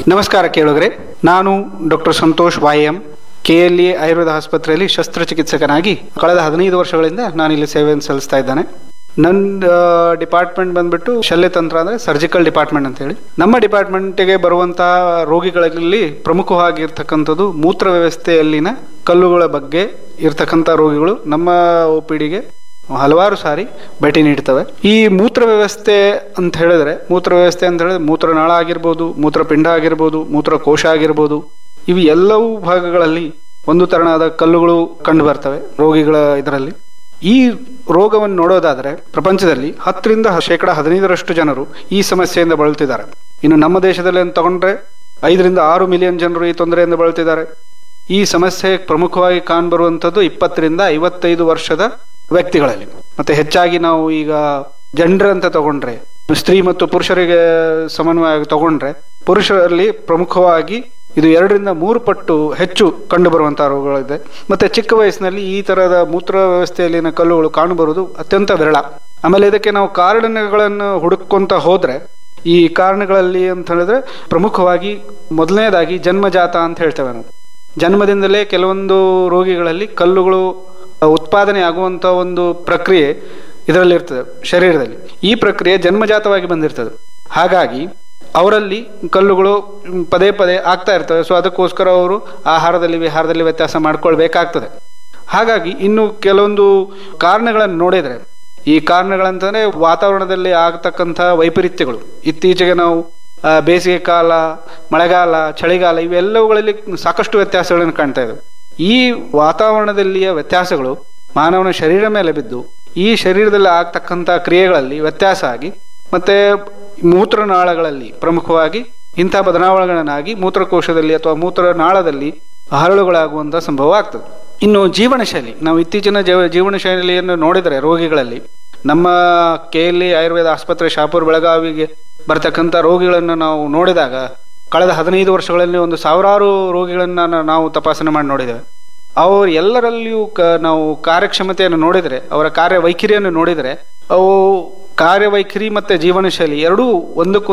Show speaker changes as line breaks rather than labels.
ನಮಸ್ಕಾರ ಕೇಳುಗರೆ ನಾನು ಡಾಕ್ಟರ್ ಸಂತೋಷ್ ವಾಯಂ ಕೆಎಲ್ಇ ಆಯುರ್ವೇದ ಆಸ್ಪತ್ರೆಯಲ್ಲಿ ಶಸ್ತ್ರಚಿಕಿತ್ಸಕನಾಗಿ ಕಳೆದ ಹದಿನೈದು ವರ್ಷಗಳಿಂದ ನಾನು ಇಲ್ಲಿ ಸೇವೆಯನ್ನು ಸಲ್ಲಿಸ್ತಾ ಇದ್ದೇನೆ ನನ್ನ ಡಿಪಾರ್ಟ್ಮೆಂಟ್ ಬಂದ್ಬಿಟ್ಟು ಶಲ್ಯತಂತ್ರ ಅಂದರೆ ಸರ್ಜಿಕಲ್ ಡಿಪಾರ್ಟ್ಮೆಂಟ್ ಅಂತ ಹೇಳಿ ನಮ್ಮ ಡಿಪಾರ್ಟ್ಮೆಂಟಿಗೆ ಬರುವಂತಹ ರೋಗಿಗಳಲ್ಲಿ ಪ್ರಮುಖವಾಗಿರ್ತಕ್ಕಂಥದ್ದು ಮೂತ್ರ ವ್ಯವಸ್ಥೆಯಲ್ಲಿನ ಕಲ್ಲುಗಳ ಬಗ್ಗೆ ಇರ್ತಕ್ಕಂಥ ರೋಗಿಗಳು ನಮ್ಮ ಒ ಪಿ ಡಿಗೆ ಹಲವಾರು ಸಾರಿ ಭೇಟಿ ನೀಡ್ತವೆ ಈ ಮೂತ್ರ ವ್ಯವಸ್ಥೆ ಅಂತ ಹೇಳಿದ್ರೆ ಮೂತ್ರ ವ್ಯವಸ್ಥೆ ಅಂತ ಹೇಳಿದ್ರೆ ಮೂತ್ರನಾಳ ಆಗಿರ್ಬೋದು ಮೂತ್ರಪಿಂಡ ಆಗಿರ್ಬೋದು ಮೂತ್ರಕೋಶ ಆಗಿರ್ಬೋದು ಇವು ಎಲ್ಲವೂ ಭಾಗಗಳಲ್ಲಿ ಒಂದು ತರನಾದ ಕಲ್ಲುಗಳು ಕಂಡು ಬರ್ತವೆ ರೋಗಿಗಳ ಇದರಲ್ಲಿ ಈ ರೋಗವನ್ನು ನೋಡೋದಾದ್ರೆ ಪ್ರಪಂಚದಲ್ಲಿ ಹತ್ತರಿಂದ ಶೇಕಡ ಹದಿನೈದರಷ್ಟು ಜನರು ಈ ಸಮಸ್ಯೆಯಿಂದ ಬಳಲ್ತಿದ್ದಾರೆ ಇನ್ನು ನಮ್ಮ ದೇಶದಲ್ಲಿ ಅಂತ ತಗೊಂಡ್ರೆ ಐದರಿಂದ ಆರು ಮಿಲಿಯನ್ ಜನರು ಈ ತೊಂದರೆಯಿಂದ ಬಳಲ್ತಿದ್ದಾರೆ ಈ ಸಮಸ್ಯೆ ಪ್ರಮುಖವಾಗಿ ಕಾಣ್ಬರುವಂಥದ್ದು ಇಪ್ಪತ್ತರಿಂದ ಐವತ್ತೈದು ವರ್ಷದ ವ್ಯಕ್ತಿಗಳಲ್ಲಿ ಮತ್ತೆ ಹೆಚ್ಚಾಗಿ ನಾವು ಈಗ ಜೆಂಡರ್ ಅಂತ ತಗೊಂಡ್ರೆ ಸ್ತ್ರೀ ಮತ್ತು ಪುರುಷರಿಗೆ ಸಮನ್ವಯವಾಗಿ ತಗೊಂಡ್ರೆ ಪುರುಷರಲ್ಲಿ ಪ್ರಮುಖವಾಗಿ ಇದು ಎರಡರಿಂದ ಮೂರು ಪಟ್ಟು ಹೆಚ್ಚು ಕಂಡು ಬರುವಂತಹ ರೋಗಗಳಿದೆ ಮತ್ತೆ ಚಿಕ್ಕ ವಯಸ್ಸಿನಲ್ಲಿ ಈ ತರಹದ ಮೂತ್ರ ವ್ಯವಸ್ಥೆಯಲ್ಲಿನ ಕಲ್ಲುಗಳು ಕಾಣಬರುವುದು ಅತ್ಯಂತ ವಿರಳ ಆಮೇಲೆ ಇದಕ್ಕೆ ನಾವು ಕಾರಣಗಳನ್ನು ಹುಡುಕೊಂತ ಹೋದ್ರೆ ಈ ಕಾರಣಗಳಲ್ಲಿ ಅಂತ ಹೇಳಿದ್ರೆ ಪ್ರಮುಖವಾಗಿ ಮೊದಲನೇದಾಗಿ ಜನ್ಮಜಾತ ಅಂತ ಹೇಳ್ತೇವೆ ನಾವು ಜನ್ಮದಿಂದಲೇ ಕೆಲವೊಂದು ರೋಗಿಗಳಲ್ಲಿ ಕಲ್ಲುಗಳು ಉತ್ಪಾದನೆ ಆಗುವಂತ ಒಂದು ಪ್ರಕ್ರಿಯೆ ಇದರಲ್ಲಿ ಇರ್ತದೆ ಶರೀರದಲ್ಲಿ ಈ ಪ್ರಕ್ರಿಯೆ ಜನ್ಮಜಾತವಾಗಿ ಬಂದಿರ್ತದೆ ಹಾಗಾಗಿ ಅವರಲ್ಲಿ ಕಲ್ಲುಗಳು ಪದೇ ಪದೇ ಆಗ್ತಾ ಇರ್ತವೆ ಸೊ ಅದಕ್ಕೋಸ್ಕರ ಅವರು ಆಹಾರದಲ್ಲಿ ವಿಹಾರದಲ್ಲಿ ವ್ಯತ್ಯಾಸ ಮಾಡ್ಕೊಳ್ಬೇಕಾಗ್ತದೆ ಹಾಗಾಗಿ ಇನ್ನು ಕೆಲವೊಂದು ಕಾರಣಗಳನ್ನು ನೋಡಿದ್ರೆ ಈ ಕಾರಣಗಳಂತಂದ್ರೆ ವಾತಾವರಣದಲ್ಲಿ ಆಗತಕ್ಕಂಥ ವೈಪರೀತ್ಯಗಳು ಇತ್ತೀಚೆಗೆ ನಾವು ಆ, ಬೇಸಿಗೆ ಕಾಲ ಮಳೆಗಾಲ ಚಳಿಗಾಲ ಇವೆಲ್ಲವುಗಳಲ್ಲಿ ಸಾಕಷ್ಟು ವ್ಯತ್ಯಾಸಗಳನ್ನು ಕಾಣ್ತಾ ಇದ್ದೇವೆ ಈ ವಾತಾವರಣದಲ್ಲಿಯ ವ್ಯತ್ಯಾಸಗಳು ಮಾನವನ ಶರೀರ ಮೇಲೆ ಬಿದ್ದು ಈ ಶರೀರದಲ್ಲಿ ಆಗ್ತಕ್ಕಂಥ ಕ್ರಿಯೆಗಳಲ್ಲಿ ವ್ಯತ್ಯಾಸ ಆಗಿ ಮತ್ತೆ ಮೂತ್ರನಾಳಗಳಲ್ಲಿ ಪ್ರಮುಖವಾಗಿ ಇಂಥ ಬದಲಾವಣೆಗಳನ್ನಾಗಿ ಮೂತ್ರಕೋಶದಲ್ಲಿ ಅಥವಾ ಮೂತ್ರನಾಳದಲ್ಲಿ ಹರಳುಗಳಾಗುವಂಥ ಸಂಭವ ಆಗ್ತದೆ ಇನ್ನು ಜೀವನ ಶೈಲಿ ನಾವು ಇತ್ತೀಚಿನ ಜೀವ- ಜೀವನ ಶೈಲಿಯನ್ನು ನೋಡಿದರೆ ರೋಗಿಗಳಲ್ಲಿ ನಮ್ಮ ಕೆ ಎಲ್ ಇ ಆಯುರ್ವೇದ ಆಸ್ಪತ್ರೆ ಶಾಪುರ್ ಬೆಳಗಾವಿಗೆ ಬರ್ತಕ್ಕಂಥ ರೋಗಿಗಳನ್ನು ನಾವು ನೋಡಿದಾಗ ಕಳೆದ ಹದಿನೈದು ವರ್ಷಗಳಲ್ಲಿ ಒಂದು ಸಾವಿರಾರು ರೋಗಿಗಳನ್ನ ನಾ- ನಾವು ತಪಾಸಣೆ ಮಾಡಿ ನೋಡಿದ್ದೇವೆ ಅವರು ಎಲ್ಲರಲ್ಲಿಯೂ ಕ ನಾವು ಕಾರ್ಯಕ್ಷಮತೆಯನ್ನು ನೋಡಿದರೆ ಅವರ ಕಾರ್ಯವೈಖರಿಯನ್ನು ನೋಡಿದರೆ ಅವು ಕಾರ್ಯವೈಖರಿ ಮತ್ತೆ ಜೀವನ ಶೈಲಿ ಎರಡೂ ಒಂದಕ್ಕೊಂದು